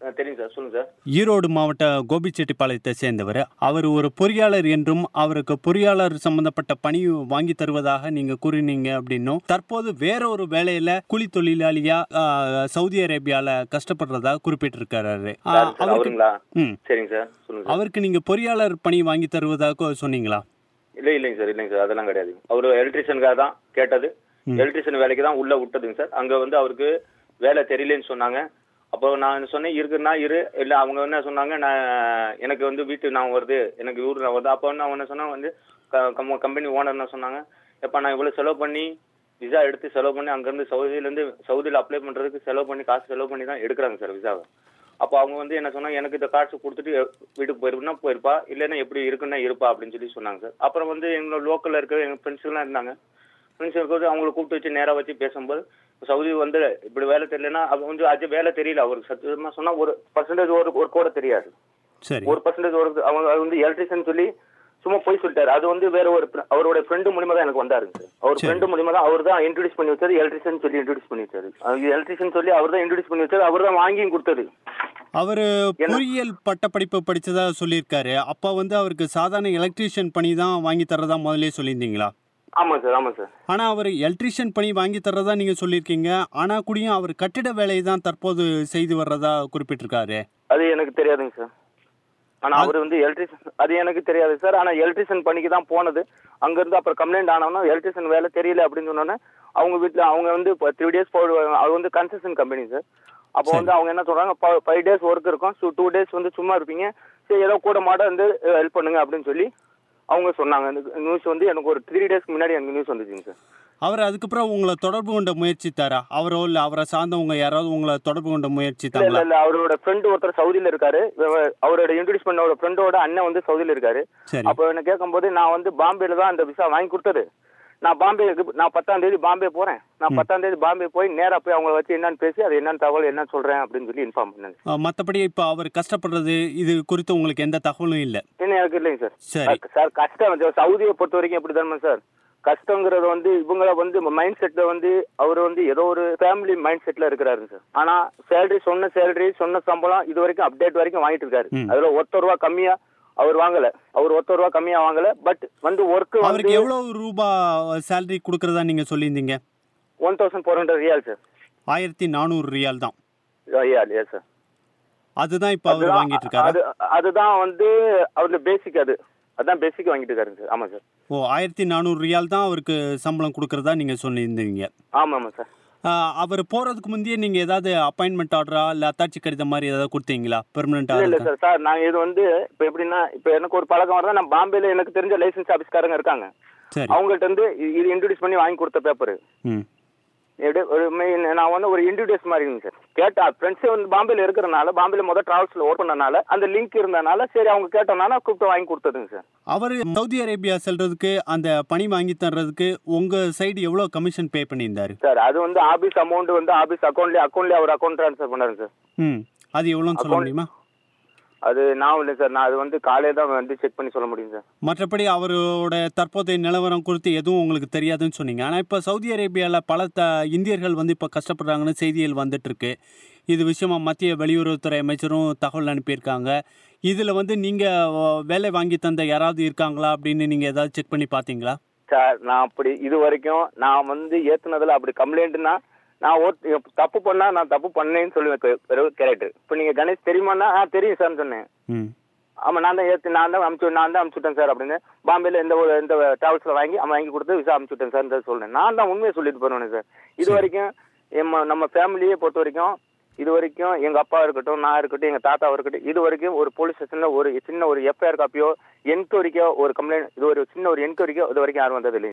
ஆ, தெரியும் சார் சொல்லுங்க சார் ஈரோடு மாவட்ட கோபிச்செட்டிப்பாளையத்தை சேர்ந்தவர் அவர் ஒரு பொறியாளர் என்றும் அவருக்கு பொறியாளர் சம்பந்தப்பட்ட பணி வாங்கி தருவதாக நீங்க கூறினீங்க அப்படின்னும் தற்போது வேற ஒரு வேலையில கூலி தொழிலாளியா ஆ, சவுதி அரேபியால கஷ்டப்படுறதா குறிப்பிட்டிருக்காரு ஆ, சார் சார் அவருக்கு அவருங்களா ம் சரிங்க சார் சொல்லுங்க சார் அவருக்கு நீங்க பொறியாளர் பணி வாங்கி தருவதாக சொன்னீங்களா இல்லை இல்லைங்க சார் இல்லைங்க சார் அதெல்லாம் கிடையாது அவர் எலக்ட்ரிஷியனுக்காக தான் கேட்டது ம். எலக்ட்ரிஷியன் வேலைக்கு தான் உள்ள விட்டதுங்க சார் அங்க வந்து அவருக்கு வேலை தெரியலன்னு சொன்னாங்க அப்போ நான் சொன்னேன் இருக்குன்னா இரு இல்லை அவங்க என்ன சொன்னாங்க நான் எனக்கு வந்து வீட்டு நான் வருது எனக்கு ஊர் நான் வருது அப்போ வந்து அவங்க என்ன சொன்னாங்க வந்து கம்பெனி ஓனர் என்ன சொன்னாங்க எப்போ நான் இவ்வளோ செலவு பண்ணி விசா எடுத்து செலவு பண்ணி அங்கேருந்து சவுதியிலேருந்து சவுதியில் அப்ளை பண்ணுறதுக்கு செலவு பண்ணி காசு செலவு பண்ணி தான் எடுக்கிறாங்க சார் விசாவை அப்போ அவங்க வந்து என்ன சொன்னாங்க எனக்கு இந்த காசு கொடுத்துட்டு வீட்டுக்கு போயிருப்பா போயிருப்பா இல்லைன்னா எப்படி இருக்குன்னா இருப்பா அப்படின்னு சொல்லி சொன்னாங்க சார் அப்புறம் வந்து எங்களோட லோக்கலில் இருக்கிற எங்கள் ஃப்ரெண்ட்ஸ்லாம் இருந்தாங்க ஃப்ரெண்ட்ஸ் இருக்கிறது அவங்களை கூப்பிட்டு வச்சு நேராக வச்சு பேசும்போது சவுதி வந்து இப்படி வேலை தெரியலன்னா அது வந்து அது வேலை தெரியல அவருக்கு சத்தியமாக சொன்னால் ஒரு பர்சன்டேஜ் ஒரு ஒரு கூட தெரியாது சரி ஒரு பர்சன்டேஜ் ஒரு அவங்க அது வந்து எலக்ட்ரிஷியன் சொல்லி சும்மா போய் சொல்லிட்டாரு அது வந்து வேற ஒரு fr- அவரோட ஃப்ரெண்டு மூலியமா தான் எனக்கு வந்தாருங்க சார் அவர் சரி. ஃப்ரெண்டு மூலியமா தான் அவர் தான் இன்ட்ரடியூஸ் பண்ணி வச்சாரு எலக்ட்ரிஷியன் சொல்லி இன்ட்ரடியூஸ் பண்ணி வச்சாரு எலக்ட்ரிஷியன் சொல்லி அவர் தான் இன்ட்ரடியூஸ் பண்ணி வச்சாரு அவர் தான் வாங்கியும் கொடுத்தது அவரு பொறியியல் பட்டப்படிப்பு படிச்சதா சொல்லியிருக்காரு அப்ப வந்து அவருக்கு சாதாரண எலக்ட்ரீஷியன் பணி தான் வாங்கி தரதா முதல்லயே சொல்லியிருந்தீங்களா ஆமாம் சார் ஆமாம் சார் ஆனா அவர் எலக்ட்ரீஷியன் பணி வாங்கி தர்றதா நீங்க சொல்லியிருக்கீங்க ஆனா கூடயும் அவர் கட்டிட வேலையை தான் தற்போது செய்து வர்றதா குறிப்பிட்டிருக்காரு அது எனக்கு தெரியாதுங்க சார் ஆனா அவர் வந்து எலக்ட்ரிஷியன் அது எனக்கு தெரியாது சார் ஆனா எலக்ட்ரிஷியன் பணிக்கு தான் போனது அங்க இருந்து அப்புறம் கம்ப்ளைண்ட் ஆனவனா எலக்ட்ரிஷியன் வேலை தெரியல அப்படின்னு சொன்னோன்னே அவங்க வீட்ல அவங்க வந்து இப்போ த்ரீ டேஸ் போடுவாங்க அது வந்து கன்ஸ்ட்ரக்ஷன் கம்பெனி சார் அப்போ வந்து அவங்க என்ன சொல்றாங்க ஃபைவ் டேஸ் ஒர்க் இருக்கும் ஸோ டூ டேஸ் வந்து சும்மா இருப்பீங்க சரி ஏதோ கூட மாட வந்து ஹெல்ப் பண்ணுங்க அப்படின்னு சொல்லி அவங்க சொன்னாங்க இந்த நியூஸ் வந்து எனக்கு ஒரு த்ரீ டேஸ்க்கு முன்னாடி எனக்கு நியூஸ் வந்துச்சுங்க சார் அவர் அதுக்கப்புறம் உங்களை தொடர்பு கொண்ட முயற்சித்தாரா அவரோ இல்ல அவரை சார்ந்தவங்க யாராவது உங்களை தொடர்பு கொண்ட இல்ல முயற்சித்தாங்களா இல்ல இல்ல அவரோட ஃப்ரெண்டு ஒருத்தர் சவுதியில இருக்காரு இவ- அவரோட இன்ட்ரடியூஸ் பண்ண ஃப்ரெண்டோட அண்ணன் வந்து சவுதியில இருக்காரு சரி அப்போ என்ன கேட்கும்போது நான் வந்து பாம்பேல தான் அந்த விசா வாங்கி கொடுத்தது நான் பாம்பே நான் பத்தாம் தேதி பாம்பே போறேன் நான் பத்தாம் தேதி பாம்பே போய் நேரா போய் அவங்கள வச்சு என்னன்னு பேசி அது என்னன்னு தகவல் என்ன சொல்றேன் அப்படின்னு சொல்லி இன்ஃபார்ம் பண்ணேன் அஹ், மத்தபடி இப்ப அவர் கஷ்டப்படுறது இது குறித்து உங்களுக்கு எந்த தகவலும் இல்ல என்ன எனக்கு இல்லைங்க சார் சரி சார் கஷ்டம் இந்த சவுதியை பொறுத்த வரைக்கும் எப்படி தானே சார் கஷ்டங்கிறது வந்து இவங்கள வந்து மைண்ட் செட்ல வந்து அவர் வந்து ஏதோ ஒரு ஃபேமிலி மைண்ட் செட்ல இருக்கிறாரு சார் ஆனா சேலரி சொன்ன சேலரி சொன்ன சம்பளம் இது வரைக்கும் அப்டேட் வரைக்கும் வாங்கிட்டு இருக்காரு ம். அதுல ஒருத்தர் ரூபா கம்மியா அவர் வாங்கல அவர் ஒருத்தர் ரூபா கம்மியா வாங்கல பட் வந்து ஒர்க் வந்து அவருக்கு எவ்வளவு ரூபாய் சேலரி கொடுக்கறதா நீங்க சொல்லியிருந்தீங்க one thousand four hundred riyal sir ஆயிரத்தி நானூறு ரியால் தான் ரியால் எஸ் சார் அதுதான் இப்ப அவர் வாங்கிட்டு இருக்காரு அது அதுதான் வந்து அவருடைய பேசிக் அது அதான் பேசிக் வாங்கிட்டு இருக்காருங்க சார் ஆமா சார் ஓ ஆயிரத்தி நானூறு ரியால் தான் அவருக்கு சம்பளம் கொடுக்கறதா நீங்க சொல்லியிருந்தீங்க ஆமா ஆமா சார் ஆஹ், அவர் போறதுக்கு முந்தையே நீங்க ஏதாவது அப்பாயின்மெண்ட் ஆர்டரா இல்ல அத்தாட்சி கடிதம் மாதிரி ஏதாவது கொடுத்தீங்களா பெர்மனண்டா இல்ல இல்ல சார் சார் நான் இது வந்து இப்ப எப்படின்னா இப்ப எனக்கு ஒரு பழக்கம் வரதா நான் பாம்பேல எனக்கு தெரிஞ்ச லைசன்ஸ் ஆபீஸ்காரங்க இருக்காங்க சரி அவங்கள்ட்ட இருந்து இ- இது இன்ட்ரடியூஸ் பண்ணி வாங்கி கொடுத்த பேப்பர் ம் ஒரு main- நான் வந்து ஒரு இன்ட்ரடியூஸ் மாதிரிங்க சார் கேட்டா ஃப்ரெண்ட்ஸ் வந்து பாம்பேல இருக்கிறனால பாம்பேல முதல் டிராவல்ஸ்ல ஒர்க் பண்ணனால அந்த லிங்க் இருந்தனால சரி அவங்க கேட்டனால கூப்பிட்டு வாங்கி கொடுத்ததுங்க சார் அவர் சவுதி அரேபியா செல்றதுக்கு அந்த பணி வாங்கி தர்றதுக்கு உங்க சைடு எவ்வளவு கமிஷன் பே பண்ணியிருந்தாரு சார் அது வந்து ஆபீஸ் அமௌண்ட் வந்து ஆபீஸ் அக்கௌண்ட்லயே அக்கௌண்ட்லயே அவர் அக்கௌண்ட் ட்ரான்ஸ்ஃபர் பண்ணாரு சார் ம் அது எவ்வளோன்னு சொல்ல Account- முடியுமா அது நான் இல்லை சார் நான் அது வந்து காலையில தான் வந்து செக் பண்ணி சொல்ல முடியும் சார் மற்றபடி அவரோட தற்போதைய நிலவரம் குறித்து எதுவும் உங்களுக்கு தெரியாதுன்னு சொன்னீங்க ஆனால் இப்போ சவுதி அரேபியாவில் பல த இந்தியர்கள் வந்து இப்போ கஷ்டப்படுறாங்கன்னு செய்திகள் வந்துட்டு இருக்கு இது விஷயமா மத்திய வெளியுறவுத்துறை அமைச்சரும் தகவல் அனுப்பியிருக்காங்க இதில் வந்து நீங்கள் வேலை வாங்கி தந்த யாராவது இருக்காங்களா அப்படின்னு நீங்கள் ஏதாவது செக் பண்ணி பார்த்தீங்களா சார் நான் அப்படி இது வரைக்கும் நான் வந்து ஏத்துனதுல அப்படி கம்ப்ளைண்ட்னா நான் ஒரு தப்பு பண்ணா நான் தப்பு பண்ணேன்னு சொல்லுவேன் கேரக்டர் இப்போ நீங்க கணேஷ் தெரியுமான்னா ஆ தெரியும் சார்னு சொன்னேன் ம் ஆமா நான் தான் ஏத்து நான் தான் அமுச்சு நான் தான் அமுச்சு விட்டேன் சார் அப்படின்னு பாம்பேல இந்த ஒரு இந்த டிராவல்ஸ்ல வாங்கி அவன் வாங்கி கொடுத்து விசா அமுச்சு விட்டேன் சார் சொல்றேன் நான் தான் உண்மையை சொல்லிட்டு போறேன் சார் இது வரைக்கும் எம்ம நம்ம ஃபேமிலியை பொறுத்த வரைக்கும் இது வரைக்கும் எங்க அப்பா இருக்கட்டும் நான் இருக்கட்டும் எங்க தாத்தா இருக்கட்டும் இது வரைக்கும் ஒரு போலீஸ் ஸ்டேஷன்ல ஒரு சின்ன ஒரு எஃப்ஐஆர் காப்பியோ என்கொயரிக்கோ ஒரு கம்ப்ளைண்ட் இது ஒரு சின்ன ஒரு என்கொயரிக்கோ இது வரைக்கும் யாரும் வந்தது இல்லை